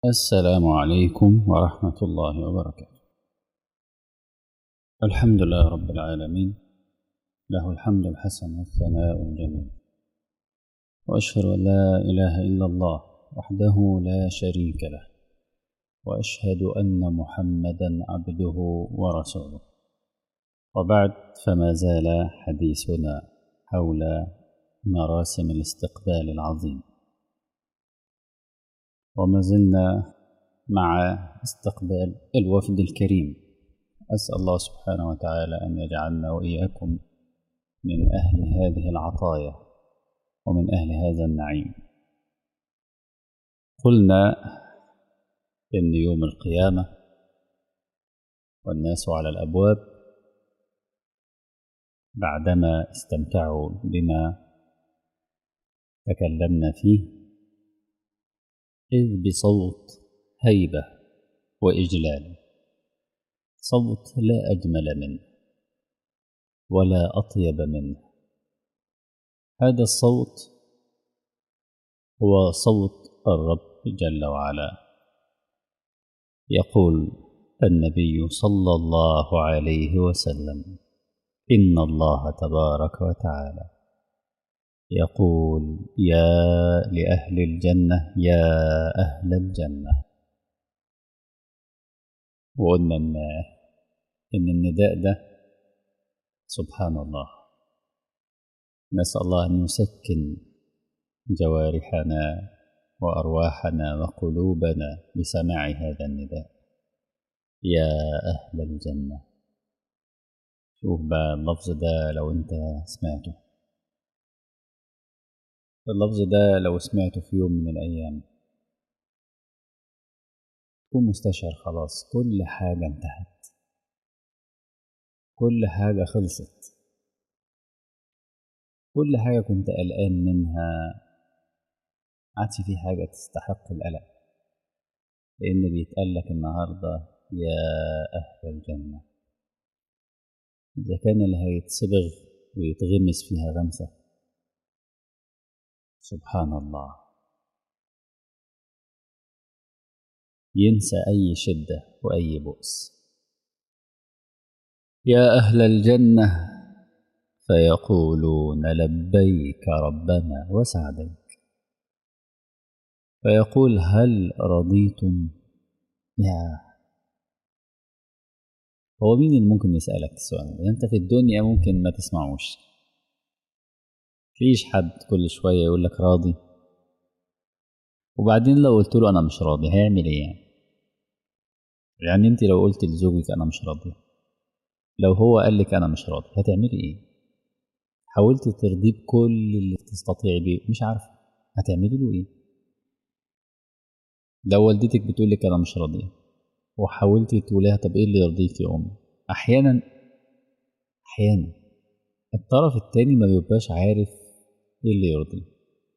السلام عليكم ورحمة الله وبركاته الحمد لله رب العالمين له الحمد الحسن والثناء الجميل وأشهد أن لا إله إلا الله وحده لا شريك له وأشهد أن محمدا عبده ورسوله وبعد فما زال حديثنا حول مراسم الاستقبال العظيم وما زلنا مع استقبال الوفد الكريم أسأل الله سبحانه وتعالى أن يجعلنا وإياكم من أهل هذه العطايا ومن أهل هذا النعيم قلنا إن يوم القيامة والناس على الأبواب بعدما استمتعوا بما تكلمنا فيه إذ بصوت هيبة وإجلال صوت لا أجمل منه ولا أطيب منه هذا الصوت هو صوت الرب جل وعلا يقول النبي صلى الله عليه وسلم إن الله تبارك وتعالى يقول يا لأهل الجنة يا أهل الجنة وقلنا إن إن النداء ده سبحان الله نسأل الله أن يسكن جوارحنا وأرواحنا وقلوبنا بسماع هذا النداء يا أهل الجنة شوف بقى اللفظ ده لو أنت سمعته اللفظ ده لو سمعته في يوم من الأيام تكون مستشعر خلاص كل حاجة انتهت كل حاجة خلصت كل حاجة كنت قلقان منها عادش في حاجة تستحق القلق لأن بيتقال لك النهاردة يا أهل الجنة إذا كان اللي هيتصبغ ويتغمس فيها غمسة سبحان الله ينسى أي شدة وأي بؤس يا أهل الجنة فيقولون لبيك ربنا وسعديك فيقول هل رضيتم يا هو مين اللي ممكن يسألك السؤال ده انت في الدنيا ممكن ما تسمعوش فيش حد كل شوية يقول لك راضي وبعدين لو قلت له أنا مش راضي هيعمل إيه يعني؟ يعني أنت لو قلت لزوجك أنا مش راضي لو هو قال لك أنا مش راضي هتعملي إيه؟ حاولت ترضيه بكل اللي تستطيعي بيه مش عارفة هتعملي له إيه؟ لو والدتك بتقول لك أنا مش راضية وحاولتي تقوليها طب إيه اللي يرضيك يا أمي؟ أحيانا أحيانا الطرف التاني ما بيبقاش عارف ايه اللي يرضيه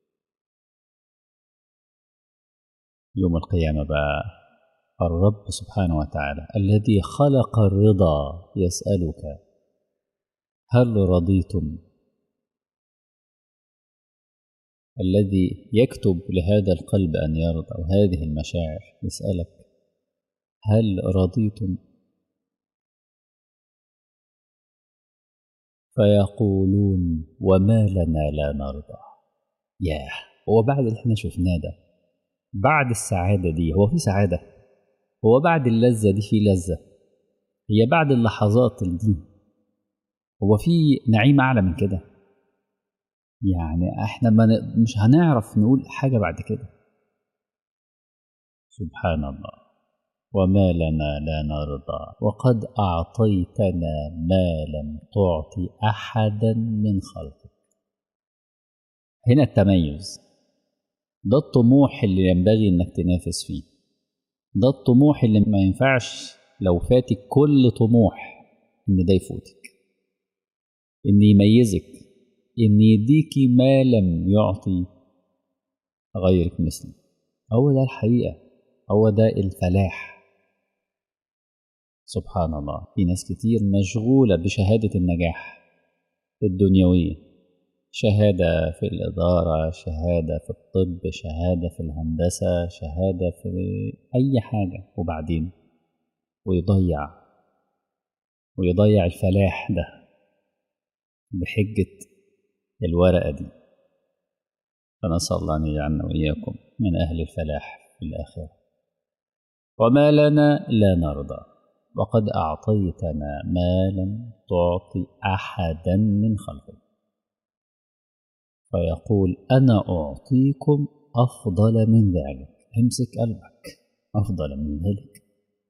يوم القيامة بقى الرب سبحانه وتعالى الذي خلق الرضا يسألك هل رضيتم الذي يكتب لهذا القلب أن يرضى وهذه المشاعر يسألك هل رضيتم فيقولون وما لنا لا نرضى ياه هو بعد اللي احنا شفناه ده بعد السعادة دي هو في سعادة هو بعد اللذة دي في لذة هي بعد اللحظات دي هو في نعيم أعلى من كده يعني احنا ما مش هنعرف نقول حاجة بعد كده سبحان الله وما لنا لا نرضى وقد أعطيتنا ما لم تعطي أحدا من خلقك هنا التميز ده الطموح اللي ينبغي انك تنافس فيه ده الطموح اللي ما ينفعش لو فاتك كل طموح ان ده يفوتك ان يميزك ان يديكي ما لم يعطي غيرك مثلي هو ده الحقيقة هو ده الفلاح سبحان الله في ناس كتير مشغولة بشهادة النجاح الدنيوية شهادة في الإدارة شهادة في الطب شهادة في الهندسة شهادة في أي حاجة وبعدين ويضيع ويضيع الفلاح ده بحجة الورقة دي فنسأل الله أن يجعلنا وإياكم من أهل الفلاح في الآخرة وما لنا لا نرضى وقد أعطيتنا ما لم تعطي أحدا من خلقك فيقول أنا أعطيكم أفضل من ذلك امسك قلبك أفضل من ذلك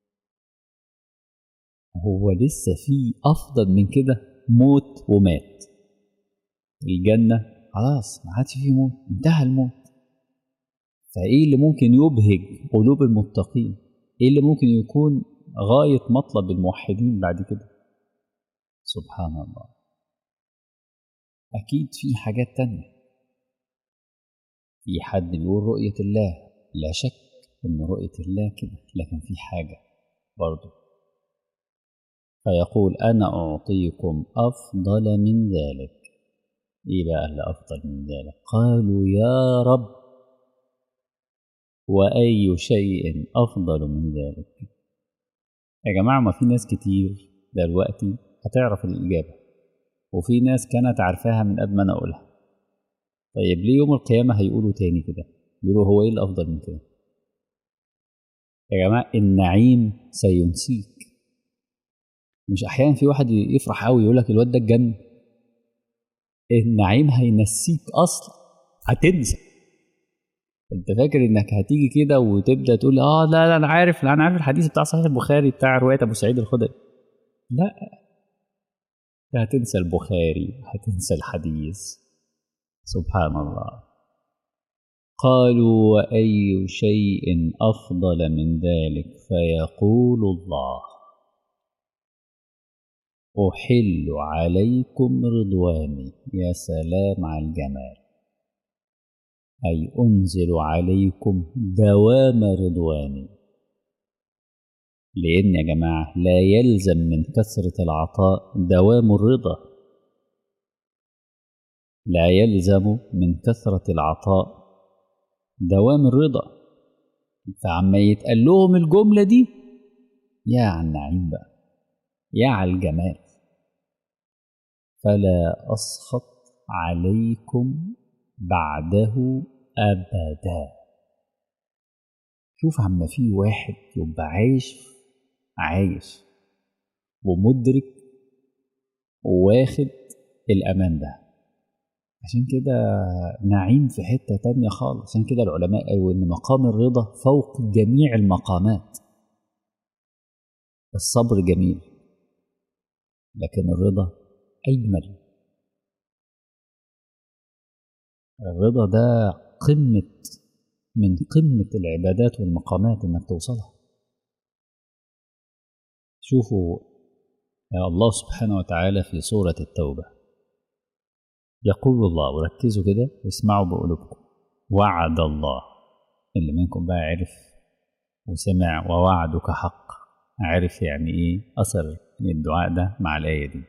هو لسه في أفضل من كده موت ومات الجنة خلاص ما عادش فيه موت انتهى الموت فإيه اللي ممكن يبهج قلوب المتقين إيه اللي ممكن يكون غاية مطلب الموحدين بعد كده سبحان الله أكيد في حاجات تانية في حد بيقول رؤية الله لا شك إن رؤية الله كده لكن في حاجة برضه فيقول أنا أعطيكم أفضل من ذلك إيه بقى اللي أفضل من ذلك قالوا يا رب وأي شيء أفضل من ذلك يا جماعة ما في ناس كتير دلوقتي هتعرف الإجابة وفي ناس كانت عارفاها من قبل ما أنا أقولها طيب ليه يوم القيامة هيقولوا تاني كده يقولوا هو إيه الأفضل من كده يا جماعة النعيم سينسيك مش أحيانا في واحد يفرح قوي يقول لك الواد ده الجنة النعيم هينسيك أصلا هتنسى انت فاكر انك هتيجي كده وتبدا تقول اه لا لا انا عارف لا انا عارف الحديث بتاع صحيح البخاري بتاع روايه ابو سعيد الخدري لا هتنسى البخاري هتنسى الحديث سبحان الله قالوا واي شيء افضل من ذلك فيقول الله احل عليكم رضواني يا سلام على الجمال أي أنزل عليكم دوام رضواني لأن يا جماعة لا يلزم من كثرة العطاء دوام الرضا لا يلزم من كثرة العطاء دوام الرضا فعما يتقال لهم الجملة دي يا على النعيم بقى يا على الجمال فلا أسخط عليكم بعده أبدا شوف عما في واحد يبقى عايش عايش ومدرك وواخد الأمان ده عشان كده نعيم في حتة تانية خالص عشان كده العلماء قالوا إن مقام الرضا فوق جميع المقامات الصبر جميل لكن الرضا أجمل الرضا ده قمة من قمة العبادات والمقامات إنك توصلها شوفوا يا الله سبحانه وتعالى في سورة التوبة يقول الله وركزوا كده واسمعوا بقلوبكم وعد الله اللي منكم بقى عرف وسمع ووعدك حق عرف يعني ايه أثر الدعاء ده مع الآية دي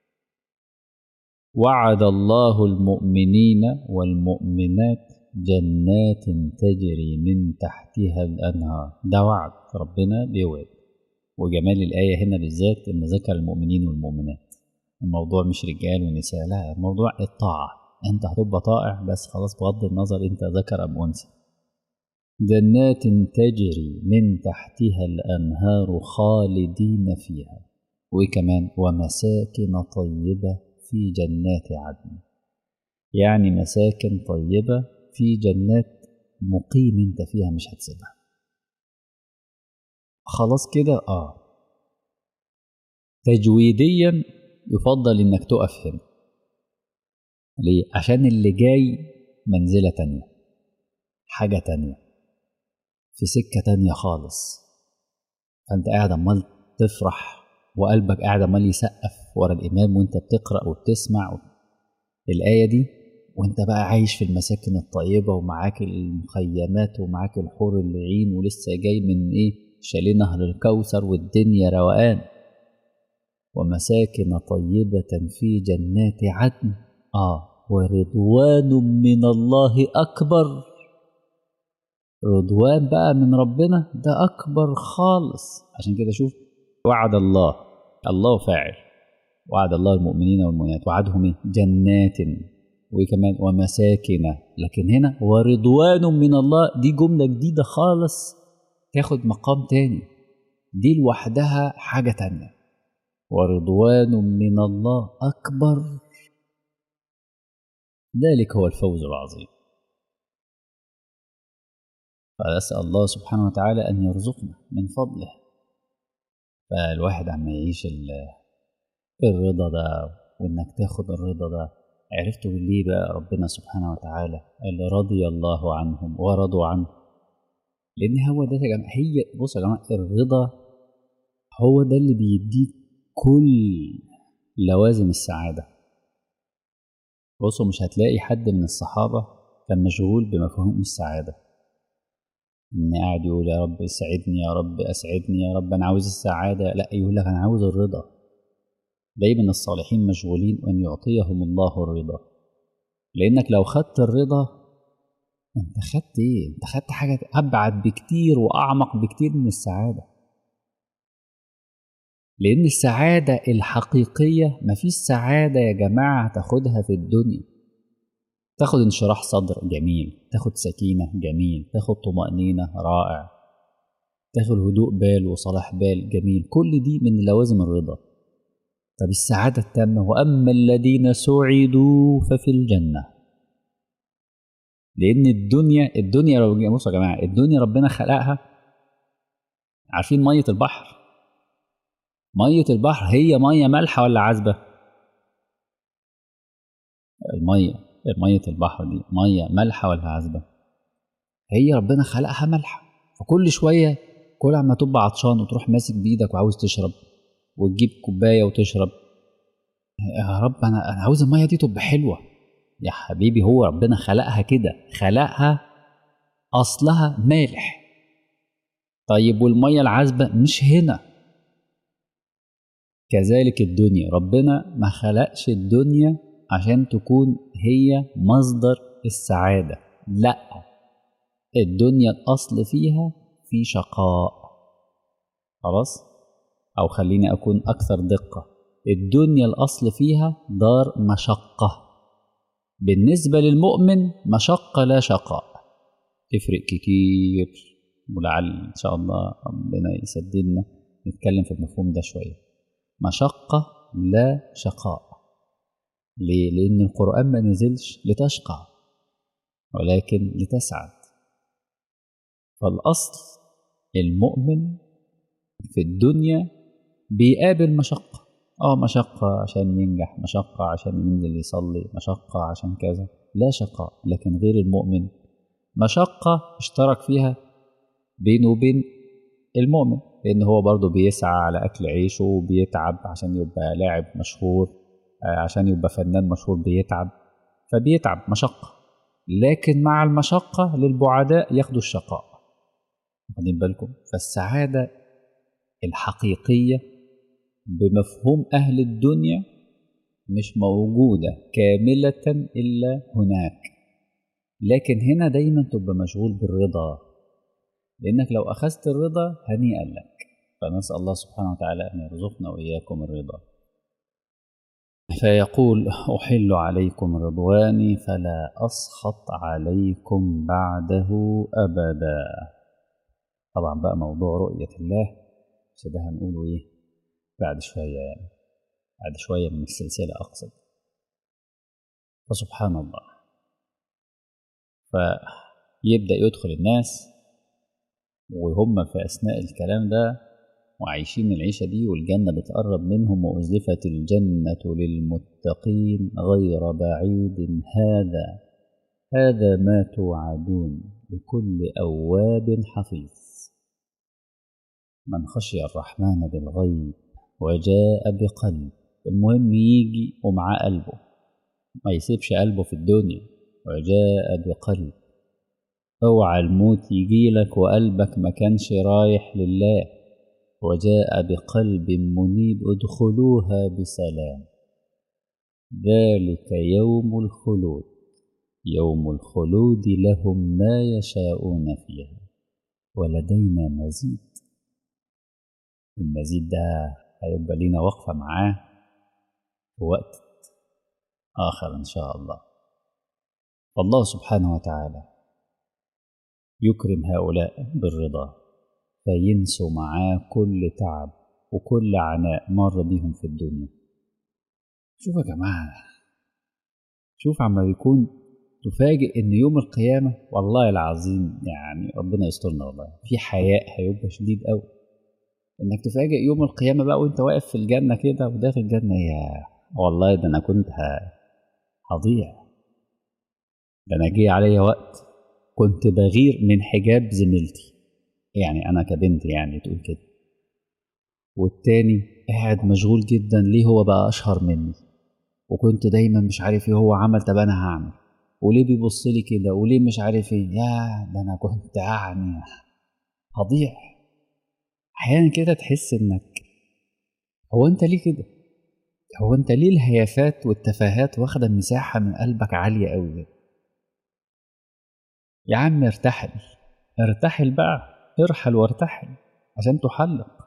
وعد الله المؤمنين والمؤمنات جنات تجري من تحتها الأنهار ده وعد ربنا بيوعد وجمال الآية هنا بالذات إن ذكر المؤمنين والمؤمنات الموضوع مش رجال ونساء لا الموضوع الطاعة أنت هتبقى طائع بس خلاص بغض النظر أنت ذكر أم أنثى جنات تجري من تحتها الأنهار خالدين فيها وكمان ومساكن طيبة في جنات عدن يعني مساكن طيبة في جنات مقيم انت فيها مش هتسيبها خلاص كده اه تجويديا يفضل انك تقف هنا ليه عشان اللي جاي منزلة تانية حاجة تانية في سكة تانية خالص فانت قاعد عمال تفرح وقلبك قاعد عمال يسقف ورا الإمام وأنت بتقرأ وبتسمع الآية دي وأنت بقى عايش في المساكن الطيبة ومعاك المخيمات ومعاك الحور العين ولسه جاي من إيه شاليه نهر الكوثر والدنيا روقان ومساكن طيبة في جنات عدن آه ورضوان من الله أكبر رضوان بقى من ربنا ده أكبر خالص عشان كده شوف وعد الله الله فاعل وعد الله المؤمنين والمؤمنات وعدهم ايه جنات وكمان ومساكن لكن هنا ورضوان من الله دي جملة جديدة خالص تاخد مقام تاني دي لوحدها حاجة تانية ورضوان من الله أكبر ذلك هو الفوز العظيم فأسأل الله سبحانه وتعالى أن يرزقنا من فضله فالواحد عم يعيش الرضا ده وإنك تاخد الرضا ده عرفتوا ليه بقى ربنا سبحانه وتعالى اللي رضي الله عنهم ورضوا عنه لأن هو ده يا جماعة هي بصوا يا جماعة الرضا هو ده اللي بيديك كل لوازم السعادة بصوا مش هتلاقي حد من الصحابة كان مشغول بمفهوم السعادة إن قاعد يقول يا رب اسعدني يا رب أسعدني يا رب أنا عاوز السعادة لا يقول لك أنا عاوز الرضا دايما الصالحين مشغولين أن يعطيهم الله الرضا لأنك لو خدت الرضا أنت خدت إيه؟ أنت خدت حاجة أبعد بكتير وأعمق بكتير من السعادة لأن السعادة الحقيقية مفيش سعادة يا جماعة تاخدها في الدنيا تاخد انشراح صدر جميل تاخد سكينة جميل تاخد طمأنينة رائع تاخد هدوء بال وصلاح بال جميل كل دي من لوازم الرضا طب السعادة التامة وأما الذين سعدوا ففي الجنة لأن الدنيا الدنيا لو بصوا يا جماعة الدنيا ربنا خلقها عارفين مية البحر مية البحر هي مية مالحة ولا عذبة؟ المية مية البحر دي مية مالحة ولا عذبة؟ هي ربنا خلقها مالحة فكل شوية كل عما تبقى عطشان وتروح ماسك بإيدك وعاوز تشرب وتجيب كوباية وتشرب يا رب أنا أنا عاوز المية دي تبقى حلوة يا حبيبي هو ربنا خلقها كده خلقها أصلها مالح طيب والمية العذبة مش هنا كذلك الدنيا ربنا ما خلقش الدنيا عشان تكون هي مصدر السعادة لا الدنيا الأصل فيها في شقاء خلاص أو خليني أكون أكثر دقة الدنيا الأصل فيها دار مشقة بالنسبة للمؤمن مشقة لا شقاء تفرق كتير ولعل إن شاء الله ربنا يسددنا نتكلم في المفهوم ده شوية مشقة لا شقاء ليه؟ لأن القرآن ما نزلش لتشقى ولكن لتسعد فالأصل المؤمن في الدنيا بيقابل مشقة اه مشقة عشان ينجح مشقة عشان ينزل يصلي مشقة عشان كذا لا شقاء لكن غير المؤمن مشقة اشترك فيها بينه وبين المؤمن لأن هو برضه بيسعى على أكل عيشه وبيتعب عشان يبقى لاعب مشهور عشان يبقى فنان مشهور بيتعب فبيتعب مشقة لكن مع المشقة للبعداء ياخدوا الشقاء واخدين بالكم فالسعادة الحقيقية بمفهوم أهل الدنيا مش موجودة كاملة إلا هناك لكن هنا دايما تبقى مشغول بالرضا لأنك لو أخذت الرضا هنيئا لك فنسأل الله سبحانه وتعالى أن يرزقنا وإياكم الرضا فيقول أحل عليكم رضواني فلا أسخط عليكم بعده أبدا طبعا بقى موضوع رؤية الله بس ده هنقوله إيه بعد شوية يعني بعد شوية من السلسلة أقصد فسبحان الله فيبدأ يدخل الناس وهم في أثناء الكلام ده وعايشين العيشة دي والجنة بتقرب منهم وأزلفت الجنة للمتقين غير بعيد هذا هذا ما توعدون لكل أواب حفيظ من خشي الرحمن بالغيب وجاء بقلب المهم يجي ومعاه قلبه ما يسيبش قلبه في الدنيا وجاء بقلب اوعى الموت يجيلك وقلبك ما كانش رايح لله وجاء بقلب منيب ادخلوها بسلام ذلك يوم الخلود يوم الخلود لهم ما يشاءون فيها ولدينا مزيد المزيد ده هيبقى لينا وقفة معاه في وقت آخر إن شاء الله الله سبحانه وتعالى يكرم هؤلاء بالرضا فينسوا معاه كل تعب وكل عناء مر بيهم في الدنيا شوف يا جماعة شوف عما بيكون تفاجئ ان يوم القيامة والله العظيم يعني ربنا يسترنا والله في حياء هيبقى شديد قوي انك تفاجئ يوم القيامة بقى وانت واقف في الجنة كده وداخل الجنة يا والله ده انا كنت هضيع ده انا جه عليا وقت كنت بغير من حجاب زميلتي يعني انا كبنت يعني تقول كده والتاني قاعد مشغول جدا ليه هو بقى اشهر مني وكنت دايما مش عارف ايه هو عمل طب انا هعمل وليه بيبص لي كده وليه مش عارف ايه يا ده انا كنت يعني هضيع احيانا كده تحس انك هو انت ليه كده هو انت ليه الهيافات والتفاهات واخده مساحه من قلبك عاليه قوي يا عم ارتحل ارتحل بقى ارحل وارتحل عشان تحلق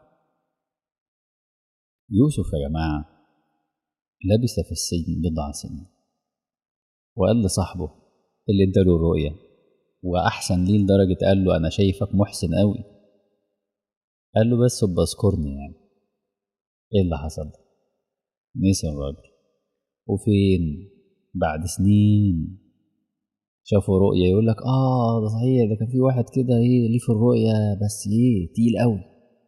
يوسف يا جماعه لبث في السجن بضع سنين وقال لصاحبه اللي اداله الرؤية وأحسن ليه لدرجة قال له أنا شايفك محسن قوي قال له بس ابقى اذكرني يعني ايه اللي حصل نسي الراجل وفين بعد سنين شافوا رؤية يقول لك اه ده صحيح ده كان في واحد كده ايه ليه في الرؤية بس ايه تقيل قوي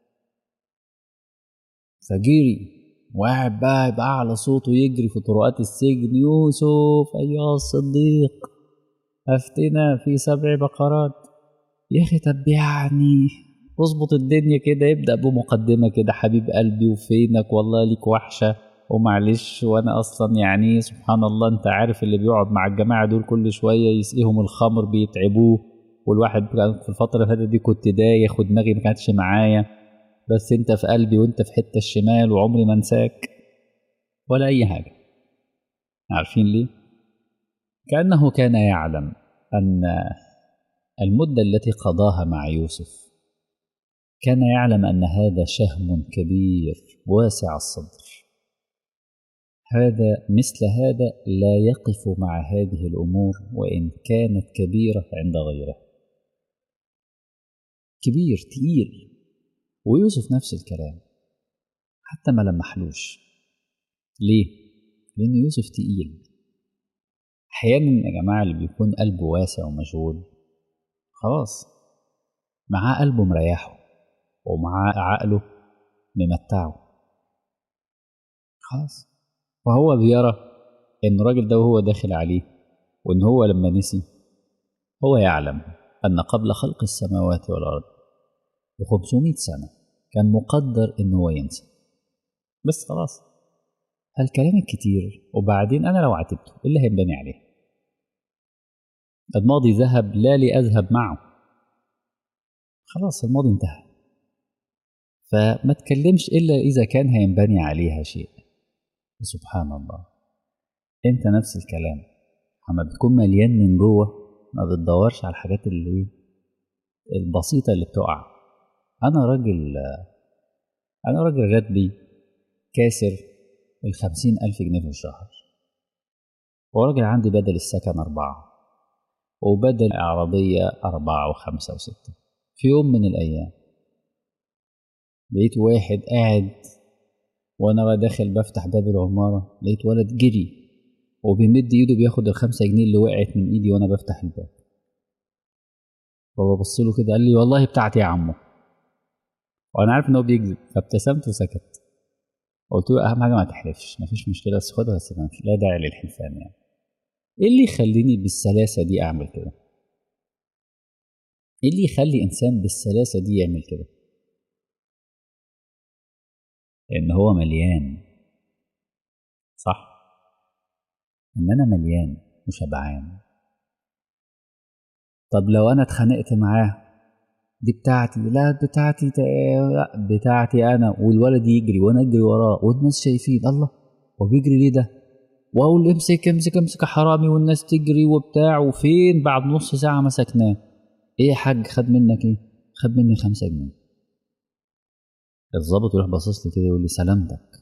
فجري وقاعد بقى يبقى على صوته يجري في طرقات السجن يوسف أيها الصديق أفتنا في سبع بقرات يا أخي طب يعني اظبط الدنيا كده يبدأ بمقدمة كده حبيب قلبي وفينك والله ليك وحشة ومعلش وأنا أصلا يعني سبحان الله أنت عارف اللي بيقعد مع الجماعة دول كل شوية يسقيهم الخمر بيتعبوه والواحد في الفترة اللي فاتت دي كنت دايخ ودماغي ما كانتش معايا بس انت في قلبي وانت في حته الشمال وعمري ما انساك ولا اي حاجه عارفين ليه كانه كان يعلم ان المده التي قضاها مع يوسف كان يعلم ان هذا شهم كبير واسع الصدر هذا مثل هذا لا يقف مع هذه الامور وان كانت كبيره عند غيره كبير تقيل ويوسف نفس الكلام حتى ما لمحلوش ليه؟ لأن يوسف تقيل أحيانا يا جماعة اللي بيكون قلبه واسع ومشغول خلاص معاه قلبه مريحه ومعاه عقله ممتعه خلاص فهو بيرى إن الراجل ده وهو داخل عليه وإن هو لما نسي هو يعلم أن قبل خلق السماوات والأرض ب 500 سنة كان مقدر إن هو ينسى بس خلاص هالكلام الكتير وبعدين أنا لو عاتبته إيه اللي هينبني عليه الماضي ذهب لا لأذهب معه خلاص الماضي انتهى فما تكلمش إلا إذا كان هينبني عليها شيء سبحان الله أنت نفس الكلام لما بتكون مليان من جوه ما بتدورش على الحاجات اللي البسيطة اللي بتقع أنا راجل أنا راجل راتبي كاسر الخمسين ألف جنيه في الشهر وراجل عندي بدل السكن أربعة وبدل عربية أربعة وخمسة وستة في يوم من الأيام لقيت واحد قاعد وأنا داخل بفتح باب العمارة لقيت ولد جري وبيمد إيده بياخد الخمسة جنيه اللي وقعت من إيدي وأنا بفتح الباب فببص له كده قال لي والله بتاعتي يا عمو وانا عارف ان هو بيكذب فابتسمت وسكت قلت له اهم حاجه ما تحلفش مفيش مشكله بس خدها بس لا داعي للحلفان يعني ايه اللي يخليني بالسلاسه دي اعمل كده ايه اللي يخلي انسان بالسلاسه دي يعمل كده ان هو مليان صح ان انا مليان وشبعان طب لو انا اتخانقت معاه دي بتاعتي لا بتاعتي لا بتاعتي انا والولد يجري وانا اجري وراه والناس شايفين الله هو بيجري ليه ده واقول امسك امسك امسك يا حرامي والناس تجري وبتاع وفين بعد نص ساعه مسكناه ايه يا حاج خد منك ايه خد مني خمسة جنيه الظابط يروح باصص لي كده يقول لي سلامتك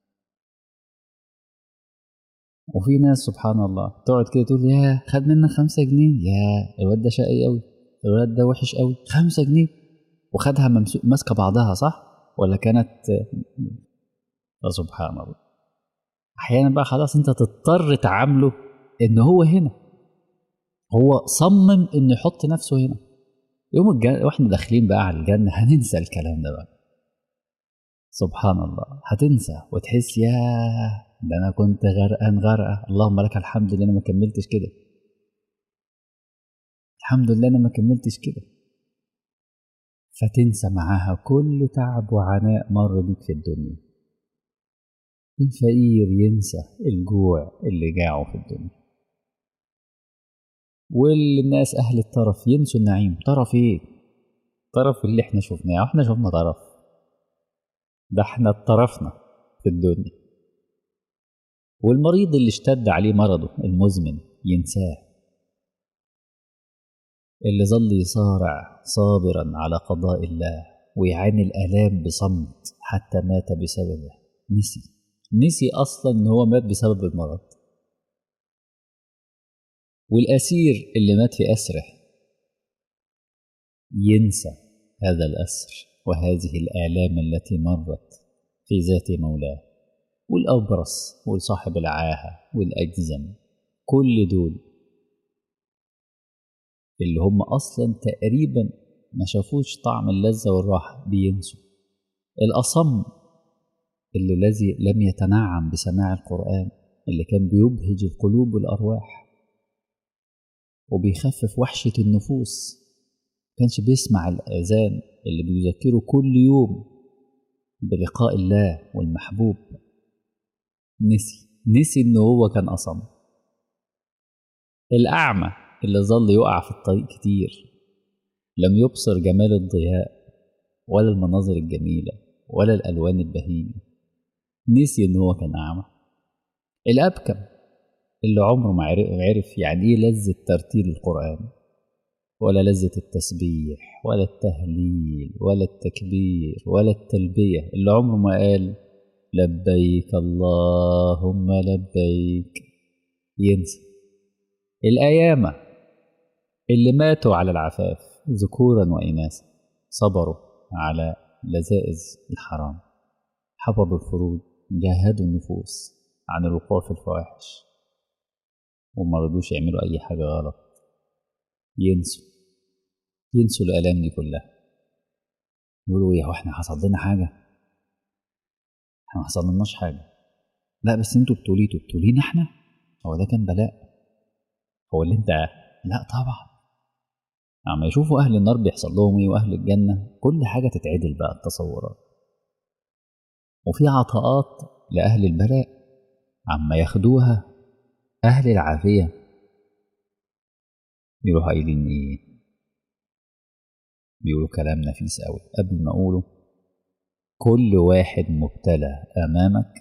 وفي ناس سبحان الله تقعد كده تقول يا خد منك خمسة جنيه يا الواد ده شقي قوي الواد ده وحش قوي خمسة جنيه وخدها ممسو- ماسكه بعضها صح ولا كانت سبحان الله احيانا بقى خلاص انت تضطر تعامله ان هو هنا هو صمم انه يحط نفسه هنا يوم الجنة واحنا داخلين بقى على الجنة هننسى الكلام ده بقى سبحان الله هتنسى وتحس يا ده انا كنت غرقان غرقة اللهم لك الحمد ان انا ما كملتش كده الحمد لله انا ما كملتش كده فتنسى معاها كل تعب وعناء مر بيك في الدنيا الفقير ينسى الجوع اللي جاعه في الدنيا والناس أهل الطرف ينسوا النعيم طرف إيه؟ طرف اللي إحنا شفناه إحنا شفنا طرف ده إحنا اتطرفنا في الدنيا والمريض اللي اشتد عليه مرضه المزمن ينساه اللي ظل يصارع صابرا على قضاء الله ويعاني الآلام بصمت حتى مات بسببه نسي نسي أصلا إن هو مات بسبب المرض والأسير اللي مات في أسره ينسى هذا الأسر وهذه الآلام التي مرت في ذات مولاه والأبرص والصاحب العاهة والأجزم كل دول اللي هم أصلا تقريبا ما شافوش طعم اللذة والراحة بينسوا الأصم اللي الذي لم يتنعم بسماع القرآن اللي كان بيبهج القلوب والأرواح وبيخفف وحشة النفوس كانش بيسمع الأذان اللي بيذكره كل يوم بلقاء الله والمحبوب نسي نسي إن هو كان أصم الأعمى اللي ظل يقع في الطريق كتير لم يبصر جمال الضياء ولا المناظر الجميلة ولا الألوان البهيمة نسي إن هو كان أعمى الأبكم اللي عمره ما عرف يعني إيه لذة ترتيل القرآن ولا لذة التسبيح ولا التهليل ولا التكبير ولا التلبية اللي عمره ما قال لبيك اللهم لبيك ينسى الأيامة اللي ماتوا على العفاف ذكورا وإناثا صبروا على لذائذ الحرام حفظوا الفروج جاهدوا النفوس عن الوقوع في الفواحش وما رضوش يعملوا أي حاجة غلط ينسوا ينسوا الآلام دي كلها يقولوا إيه هو إحنا حصل لنا حاجة إحنا ما حصلناش حاجة لا بس أنتوا ابتليتوا ابتلينا إحنا هو ده كان بلاء هو اللي أنت لا طبعا عم يشوفوا أهل النار بيحصل لهم إيه وأهل الجنة كل حاجة تتعدل بقى التصورات وفي عطاءات لأهل البلاء عما ياخدوها أهل العافية يروحوا قايلين إيه بيقولوا كلام نفيس أوي قبل ما أقوله كل واحد مبتلى أمامك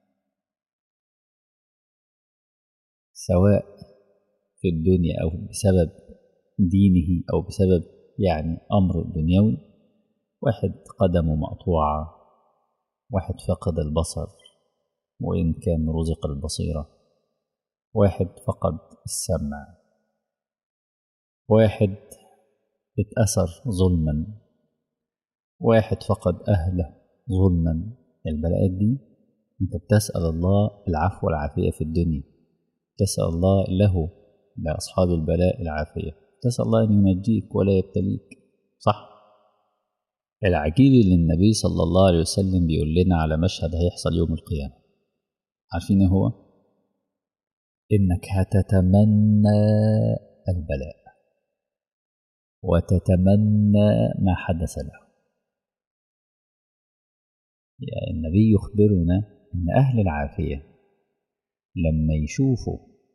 سواء في الدنيا أو بسبب دينه أو بسبب يعني أمر دنيوي واحد قدمه مقطوعة واحد فقد البصر وإن كان رزق البصيرة واحد فقد السمع واحد اتأثر ظلما واحد فقد أهله ظلما البلاءات دي أنت بتسأل الله العفو والعافية في الدنيا تسأل الله له لأصحاب البلاء العافية تسأل الله أن ينجيك ولا يبتليك صح العجيب اللي النبي صلى الله عليه وسلم بيقول لنا على مشهد هيحصل يوم القيامة عارفين هو إنك هتتمنى البلاء وتتمنى ما حدث له يعني النبي يخبرنا أن أهل العافية لما يشوفوا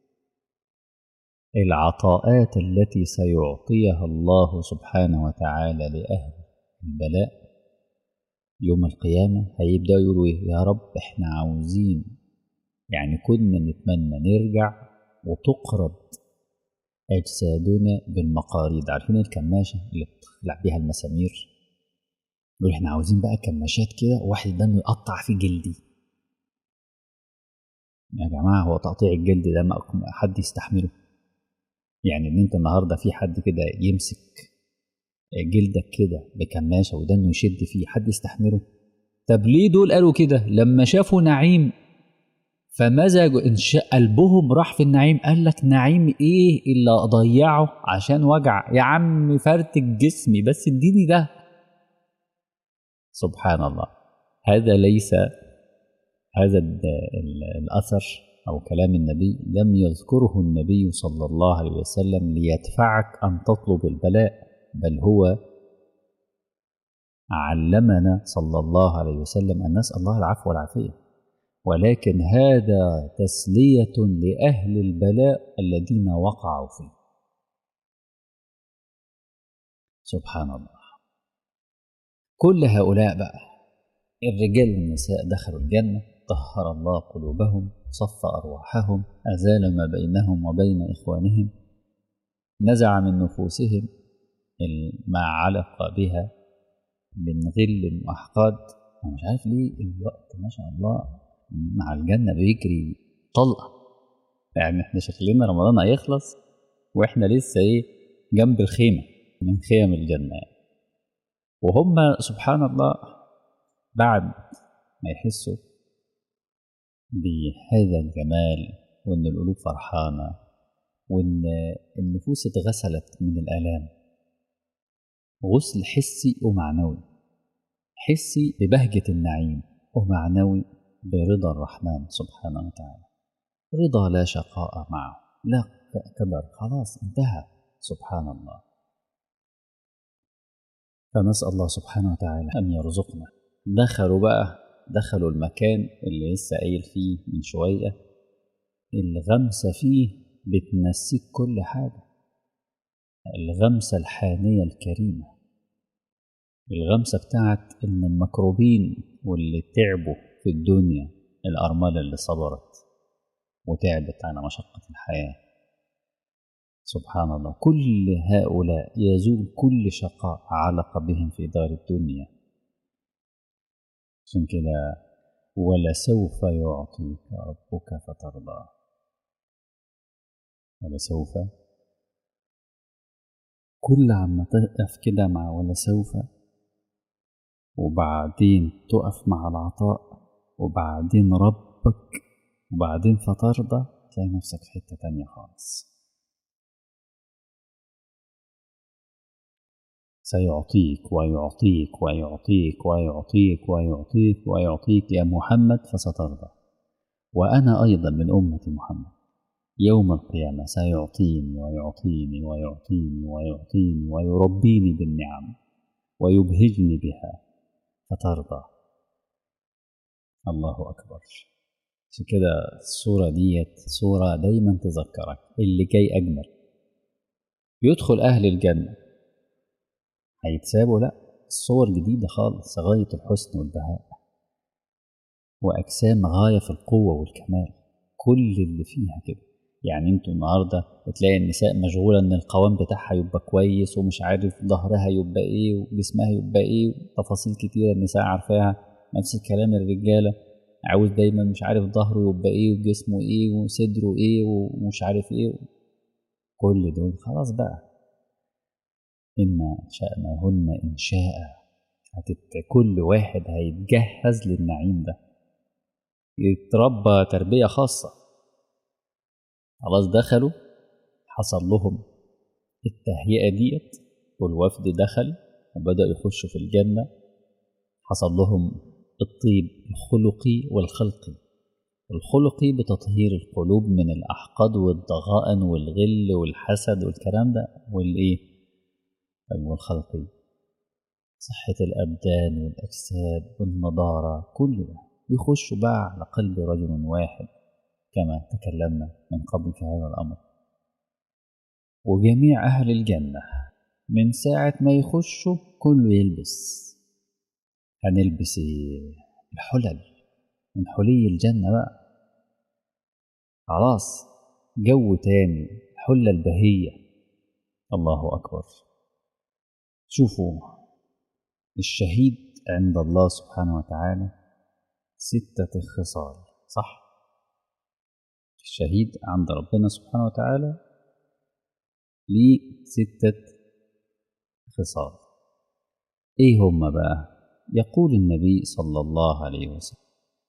العطاءات التي سيعطيها الله سبحانه وتعالى لأهل البلاء يوم القيامة هيبدأوا يقولوا إيه يا رب إحنا عاوزين يعني كنا نتمنى نرجع وتقرض أجسادنا بالمقاريض عارفين الكماشة اللي بتخلع بيها المسامير يقول احنا عاوزين بقى كماشات كده وواحد دمه يقطع في جلدي يا جماعة هو تقطيع الجلد ده ما حد يستحمله يعني ان انت النهاردة في حد كده يمسك جلدك كده بكماشة ودنه يشد فيه حد يستحمله طب ليه دول قالوا كده لما شافوا نعيم فمزجوا إن شاء قلبهم راح في النعيم قال لك نعيم ايه اللي اضيعه عشان وجع يا عم فرتك جسمي بس اديني ده سبحان الله هذا ليس هذا الاثر او كلام النبي لم يذكره النبي صلى الله عليه وسلم ليدفعك ان تطلب البلاء بل هو علمنا صلى الله عليه وسلم ان نسال الله العفو والعافيه ولكن هذا تسليه لاهل البلاء الذين وقعوا فيه سبحان الله كل هؤلاء بقى الرجال والنساء دخلوا الجنه طهر الله قلوبهم صف ارواحهم ازال ما بينهم وبين اخوانهم نزع من نفوسهم ما علق بها من غل واحقاد انا مش عارف ليه الوقت ما شاء الله مع الجنه بيجري طلقه يعني احنا شكلنا رمضان هيخلص واحنا لسه ايه جنب الخيمه من خيم الجنه يعني. وهم سبحان الله بعد ما يحسوا بهذا الجمال وان القلوب فرحانه وان النفوس اتغسلت من الالام غسل حسي ومعنوي حسي ببهجه النعيم ومعنوي برضا الرحمن سبحانه وتعالى رضا لا شقاء معه لا كدر خلاص انتهى سبحان الله فنسأل الله سبحانه وتعالى أن يرزقنا دخلوا بقى دخلوا المكان اللي لسه قايل فيه من شوية الغمسة فيه بتنسيك كل حاجة الغمسة الحانية الكريمة الغمسة بتاعت إن المكروبين واللي تعبوا في الدنيا الأرملة اللي صبرت وتعبت على مشقة الحياة سبحان الله كل هؤلاء يزول كل شقاء علق بهم في دار الدنيا عشان كده ولسوف يعطيك ربك فترضى ولسوف كل عما تقف كده مع ولسوف وبعدين تقف مع العطاء وبعدين ربك وبعدين فترضى تلاقي نفسك في حتة تانية خالص سيعطيك ويعطيك ويعطيك ويعطيك ويعطيك ويعطيك يا محمد فسترضى وأنا أيضا من أمة محمد يوم القيامة سيعطيني ويعطيني ويعطيني ويعطيني ويربيني بالنعم ويبهجني بها فترضى الله أكبر عشان كده الصورة ديت صورة دايما تذكرك اللي جاي أجمل يدخل أهل الجنة هيتسابوا لا الصور جديدة خالص غاية الحسن والبهاء وأجسام غاية في القوة والكمال كل اللي فيها كده يعني انتوا النهاردة تلاقي النساء مشغولة ان القوام بتاعها يبقى كويس ومش عارف ظهرها يبقى ايه وجسمها يبقى ايه تفاصيل كتيرة النساء عارفاها نفس الكلام الرجالة عاوز دايما مش عارف ظهره يبقى ايه وجسمه ايه وصدره ايه ومش عارف ايه كل دول خلاص بقى إن شأنهن إن شاء هتت كل واحد هيتجهز للنعيم ده يتربى تربية خاصة خلاص دخلوا حصل لهم التهيئة ديت والوفد دخل وبدأوا يخشوا في الجنة حصل لهم الطيب الخلقي والخلقي الخلقي بتطهير القلوب من الأحقاد والضغائن والغل والحسد والكلام ده والإيه والخلقي صحة الأبدان والأجساد والنضارة كل ده يخشوا بقى على قلب رجل واحد كما تكلمنا من قبل في هذا الأمر وجميع أهل الجنة من ساعة ما يخشوا كله يلبس هنلبس الحلل من حلي الجنة بقى خلاص جو تاني الحلة البهية الله أكبر شوفوا الشهيد عند الله سبحانه وتعالى ستة خصال صح الشهيد عند ربنا سبحانه وتعالى ليه ستة خصال ايه هم بقى يقول النبي صلى الله عليه وسلم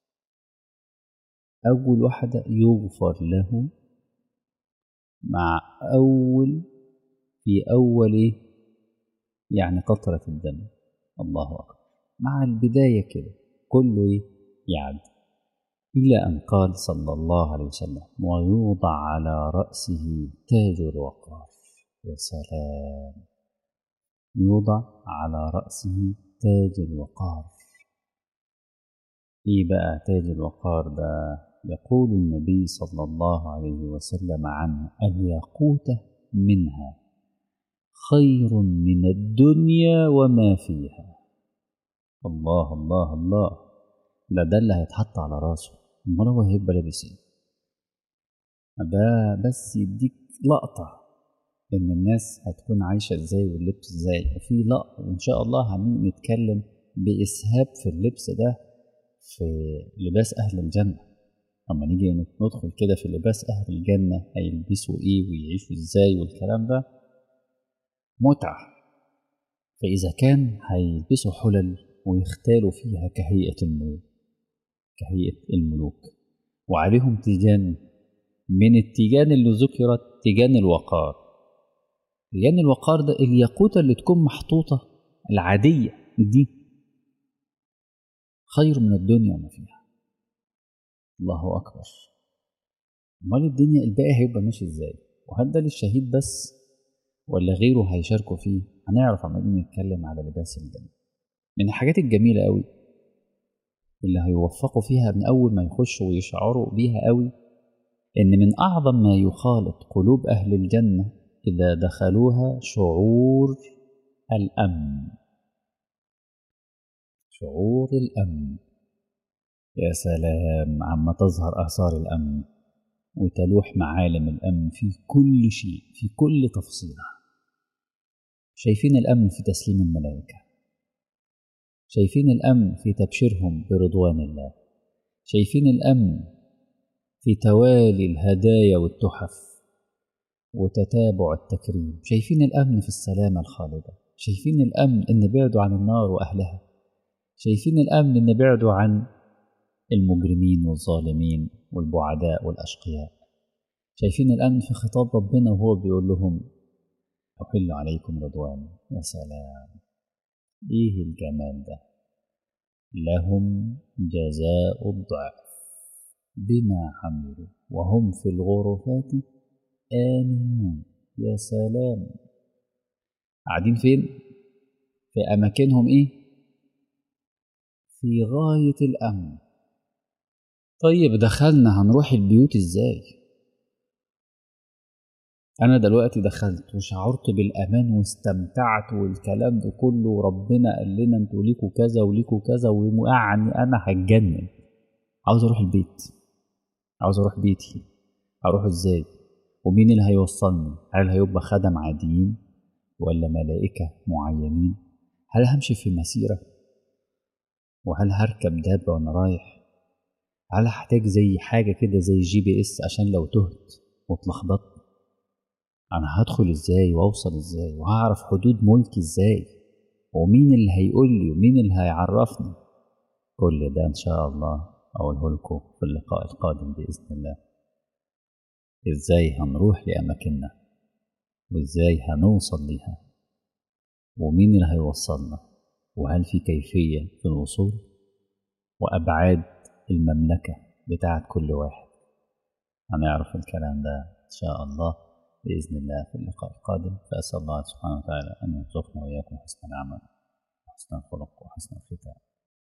أول واحدة يغفر له مع أول في أول يعني قطرة الدم الله أكبر مع البداية كده كله يعد إلى أن قال صلى الله عليه وسلم ويوضع على رأسه تاج الوقار يا سلام يوضع على رأسه تاج الوقار إيه بقى تاج الوقار ده يقول النبي صلى الله عليه وسلم عنه الياقوتة منها خير من الدنيا وما فيها الله الله الله ده ده اللي هيتحط على راسه امال هو هيبقى لابس ايه ده بس يديك لقطة إن الناس هتكون عايشة إزاي واللبس إزاي وفي لقطة وإن شاء الله هنيجي نتكلم بإسهاب في اللبس ده في لباس أهل الجنة أما نيجي ندخل كده في لباس أهل الجنة هيلبسوا إيه ويعيشوا إزاي والكلام ده متعة فإذا كان هيلبسوا حلل ويختالوا فيها كهيئة الملوك كهيئة الملوك وعليهم تيجان من التيجان اللي ذكرت تيجان الوقار تيجان الوقار ده الياقوتة اللي تكون محطوطة العادية دي خير من الدنيا وما فيها الله أكبر أمال الدنيا الباقي هيبقى ماشي إزاي وهل ده للشهيد بس ولا غيره هيشاركوا فيه هنعرف عمالين نتكلم على لباس الجنة من الحاجات الجميلة قوي اللي هيوفقوا فيها من أول ما يخشوا ويشعروا بيها قوي إن من أعظم ما يخالط قلوب أهل الجنة إذا دخلوها شعور الأمن شعور الأمن يا سلام عما تظهر آثار الأمن وتلوح معالم الأمن في كل شيء في كل تفصيلة شايفين الأمن في تسليم الملائكة شايفين الأمن في تبشيرهم برضوان الله شايفين الأمن في توالي الهدايا والتحف وتتابع التكريم شايفين الأمن في السلامة الخالدة شايفين الأمن إن بعدوا عن النار وأهلها شايفين الأمن إن بعدوا عن المجرمين والظالمين والبعداء والأشقياء شايفين الأمن في خطاب ربنا وهو بيقول لهم أحل عليكم رضواني يا سلام إيه الجمال ده لهم جزاء الضعف بما عملوا وهم في الغرفات آمنون يا سلام قاعدين فين في أماكنهم إيه في غاية الأمن طيب دخلنا هنروح البيوت إزاي أنا دلوقتي دخلت وشعرت بالأمان واستمتعت والكلام ده كله وربنا قال لنا انتوا ليكوا كذا وليكوا كذا ويعني أنا هتجنن عاوز أروح البيت عاوز أروح بيتي أروح إزاي ومين اللي هيوصلني هل هيبقى خدم عاديين ولا ملائكة معينين هل همشي في مسيرة وهل هركب دابة وأنا رايح هل هحتاج زي حاجة كده زي جي بي اس عشان لو تهت واتلخبطت أنا هدخل إزاي وأوصل إزاي وهعرف حدود ملكي إزاي ومين اللي هيقول لي ومين اللي هيعرفني كل ده إن شاء الله أقوله لكم في اللقاء القادم بإذن الله إزاي هنروح لأماكننا وإزاي هنوصل ليها ومين اللي هيوصلنا وهل في كيفية في الوصول وأبعاد المملكة بتاعت كل واحد هنعرف الكلام ده إن شاء الله بإذن الله في اللقاء القادم فأسأل الله سبحانه وتعالى أن يرزقنا وإياكم حسن العمل وحسن الخلق وحسن الختام